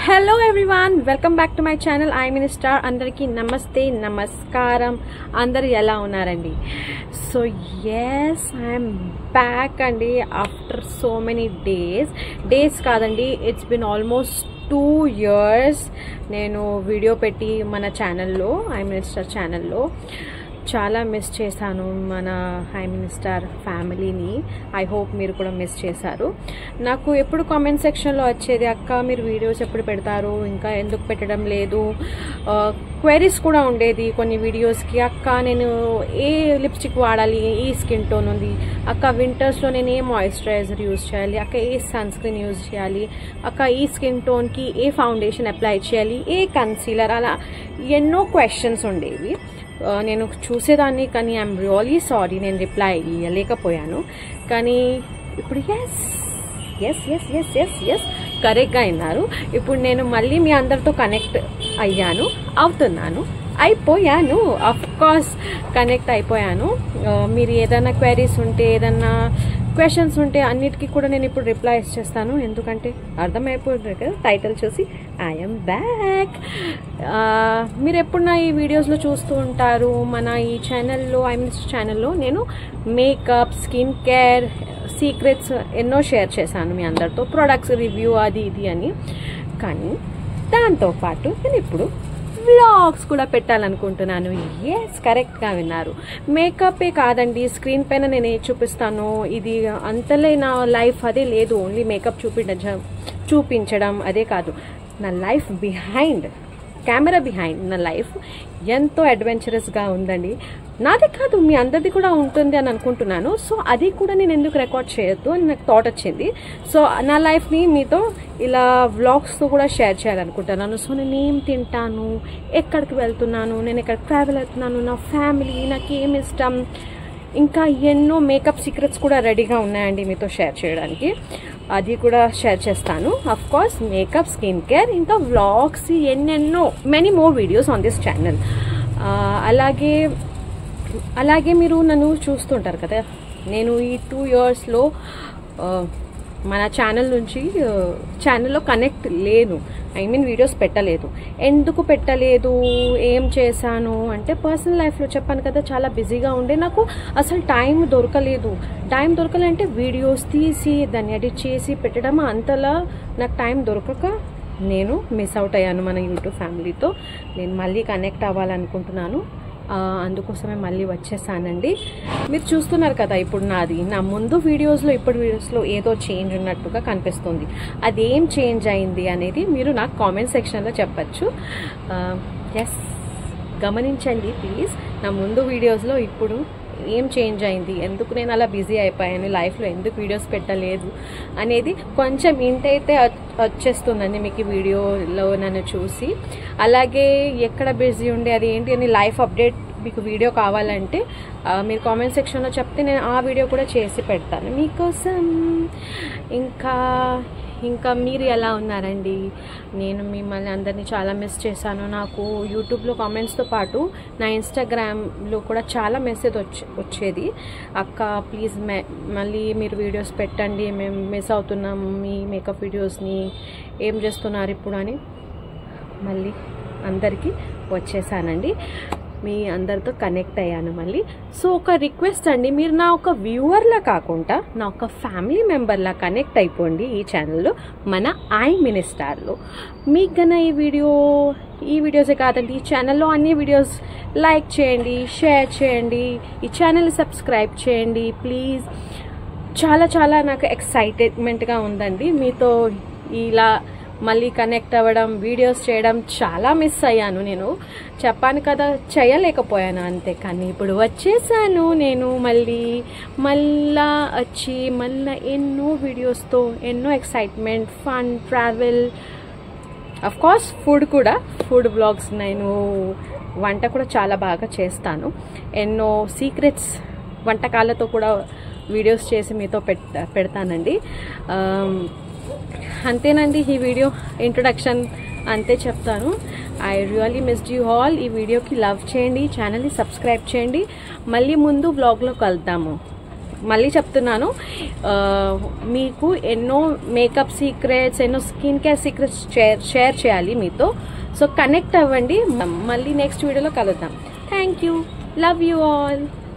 hello everyone welcome back to my channel I minister అందరికీ నమస్తే నమస్కారం అందరు ఎలా ఉన్నారండి సో ఎస్ ఐఎమ్ బ్యాక్ అండి after so many days days కాదండి it's been almost two years నేను వీడియో పెట్టి మన ఛానల్లో ఐ మినిస్టర్ ఛానల్లో చాలా మిస్ చేశాను మన హై మినిస్టర్ ఫ్యామిలీని ఐ హోప్ మీరు కూడా మిస్ చేశారు నాకు ఎప్పుడు కామెంట్ సెక్షన్లో వచ్చేది అక్క మీరు వీడియోస్ ఎప్పుడు పెడతారు ఇంకా ఎందుకు పెట్టడం లేదు క్వైరీస్ కూడా ఉండేది కొన్ని వీడియోస్కి అక్క నేను ఏ లిప్స్టిక్ వాడాలి ఏ స్కిన్ టోన్ ఉంది అక్క వింటర్స్లో నేను ఏ మాయిశ్చరైజర్ యూజ్ చేయాలి అక్క ఏ సన్ స్క్రీన్ యూజ్ చేయాలి అక్క ఈ స్కిన్ టోన్కి ఏ ఫౌండేషన్ అప్లై చేయాలి ఏ కన్సీలర్ అలా ఎన్నో క్వశ్చన్స్ ఉండేవి ఆ, నేను చూసేదాన్ని కానీ ఐఎమ్ రియలీ సారీ నేను రిప్లై ఇవ్వలేకపోయాను కానీ ఇప్పుడు yes yes yes yes yes yes కరెక్ట్గా అయినారు ఇప్పుడు నేను మళ్ళీ మీ అందరితో కనెక్ట్ అయ్యాను అవుతున్నాను అయిపోయాను అఫ్ కోర్స్ కనెక్ట్ అయిపోయాను ఆ, మీరు ఏదైనా క్వైరీస్ ఉంటే ఏదన్నా క్వశ్చన్స్ ఉంటే అన్నిటికీ కూడా నేను ఇప్పుడు రిప్లై ఇచ్చేస్తాను ఎందుకంటే అర్థమైపోతుంది కదా టైటిల్ చూసి ఐఎమ్ బ్యాక్ మీరు ఎప్పుడు నా ఈ వీడియోస్లో చూస్తూ ఉంటారు మన ఈ ఛానల్లో ఐ మీన్స్ ఛానల్లో నేను మేకప్ స్కిన్ కేర్ సీక్రెట్స్ ఎన్నో షేర్ చేశాను మీ అందరితో ప్రొడక్ట్స్ రివ్యూ అది ఇది అని కానీ దాంతోపాటు నేను ఇప్పుడు వ్లాగ్స్ కూడా పెట్టాలనుకుంటున్నాను ఎస్ కరెక్ట్గా విన్నారు మేకపే కాదండి స్క్రీన్ పైన నేను ఏది చూపిస్తాను ఇది అంతలే నా లైఫ్ అదే లేదు ఓన్లీ మేకప్ చూపించడం చూపించడం అదే కాదు నా లైఫ్ బిహైండ్ కెమెరా బిహైండ్ నా లైఫ్ ఎంతో అడ్వెంచరస్గా ఉందండి నాది కాదు మీ అందరిది కూడా ఉంటుంది అని అనుకుంటున్నాను సో అది కూడా నేను ఎందుకు రికార్డ్ చేయొద్దు అని నాకు థాట్ వచ్చింది సో నా లైఫ్ని మీతో ఇలా వ్లాగ్స్తో కూడా షేర్ చేయాలనుకుంటున్నాను సో నేను ఏం తింటాను ఎక్కడికి వెళ్తున్నాను నేను ఎక్కడ ట్రావెల్ అవుతున్నాను నా ఫ్యామిలీ నాకు ఏమి ఇష్టం ఇంకా ఎన్నో మేకప్ సీక్రెట్స్ కూడా రెడీగా ఉన్నాయండి మీతో షేర్ చేయడానికి అది కూడా షేర్ చేస్తాను of course makeup skin care ఇంకా వ్లాగ్స్ ఎన్నెన్నో many more videos on this channel అలాగే అలాగే మీరు నన్ను చూస్తుంటారు కదా నేను ఈ టూ ఇయర్స్లో మన ఛానల్ నుంచి ఛానల్లో కనెక్ట్ లేను ఐ మీన్ వీడియోస్ పెట్టలేదు ఎందుకు పెట్టలేదు ఏం చేశాను అంటే పర్సనల్ లైఫ్లో చెప్పాను కదా చాలా బిజీగా ఉండే నాకు అసలు టైం దొరకలేదు టైం దొరకాలంటే వీడియోస్ తీసి దాన్ని ఎడిట్ చేసి పెట్టడం అంతలా నాకు టైం దొరకక నేను మిస్ అవుట్ అయ్యాను మన యూట్యూబ్ ఫ్యామిలీతో నేను మళ్ళీ కనెక్ట్ అవ్వాలనుకుంటున్నాను ఆ, అందుకోసమే మళ్ళీ వచ్చేసానండి మీరు చూస్తున్నారు కదా ఇప్పుడు నాది నా ముందు వీడియోస్లో ఇప్పుడు వీడియోస్లో ఏదో చేంజ్ ఉన్నట్టుగా కనిపిస్తుంది అదేం చేంజ్ అయింది అనేది మీరు నాకు కామెంట్ సెక్షన్లో చెప్పచ్చు ఎస్ గమనించండి ప్లీజ్ నా ముందు వీడియోస్లో ఇప్పుడు ఏం చేంజ్ అయింది ఎందుకు నేను అలా బిజీ అయిపోయాను లైఫ్లో ఎందుకు వీడియోస్ పెట్టలేదు అనేది కొంచెం ఇంటైతే వచ్చేస్తుందండి మీకు ఈ వీడియోలో నన్ను చూసి అలాగే ఎక్కడ బిజీ ఉండే అది ఏంటి అని లైఫ్ అప్డేట్ మీకు వీడియో కావాలంటే ఆ, మీరు కామెంట్ సెక్షన్లో చెప్తే నేను ఆ వీడియో కూడా చేసి పెడతాను మీకోసం ఇంకా ఇంకా మీరు ఎలా ఉన్నారండి నేను మిమ్మల్ని అందరినీ చాలా మిస్ చేశాను నాకు యూట్యూబ్లో కామెంట్స్తో పాటు నా ఇన్స్టాగ్రామ్లో కూడా చాలా మెసేజ్ వచ్చే వచ్చేది అక్క ప్లీజ్ మే మళ్ళీ మీరు వీడియోస్ పెట్టండి మేము మిస్ అవుతున్నాం మీ మేకప్ వీడియోస్ని ఏం చేస్తున్నారు ఇప్పుడు అని మళ్ళీ అందరికీ వచ్చేసానండి మీ అందరితో కనెక్ట్ అయ్యాను మళ్ళీ సో ఒక రిక్వెస్ట్ అండి మీరు నా ఒక వ్యూవర్లా కాకుండా నా ఒక ఫ్యామిలీ మెంబర్లా కనెక్ట్ అయిపోండి ఈ ఛానల్లో మన ఐ మినిస్టార్లో మీకు గన ఈ వీడియో ఈ వీడియోసే కాదండి ఈ ఛానల్లో అన్ని వీడియోస్ లైక్ చేయండి షేర్ చేయండి ఈ ఛానల్ సబ్స్క్రైబ్ చేయండి ప్లీజ్ చాలా చాలా నాకు ఎక్సైటెడ్మెంట్గా ఉందండి మీతో ఇలా మళ్ళీ కనెక్ట్ అవ్వడం వీడియోస్ చేయడం చాలా మిస్ అయ్యాను నేను చెప్పాను కదా చేయలేకపోయాను అంతే కానీ ఇప్పుడు వచ్చేసాను నేను మళ్ళీ మళ్ళా వచ్చి మళ్ళీ ఎన్నో వీడియోస్తో ఎన్నో excitement fun travel of course food కూడా ఫుడ్ బ్లాగ్స్ నేను వంట కూడా చాలా బాగా చేస్తాను ఎన్నో సీక్రెట్స్ వంటకాలతో కూడా వీడియోస్ చేసి మీతో పెట్ పెడతానండి ఆమ్, అంతేనండి ఈ వీడియో ఇంట్రొడక్షన్ అంతే చెప్తాను I really missed you all ఈ వీడియోకి లవ్ చేయండి ఛానల్ని సబ్స్క్రైబ్ చేయండి మళ్ళీ ముందు బ్లాగ్లో కలుద్దాము మళ్ళీ చెప్తున్నాను ఆ, మీకు ఎన్నో మేకప్ సీక్రెట్స్ ఎన్నో skin care secrets share share చేయాలి మీతో సో కనెక్ట్ అవ్వండి మళ్ళీ నెక్స్ట్ వీడియోలో కలుద్దాం thank you love you all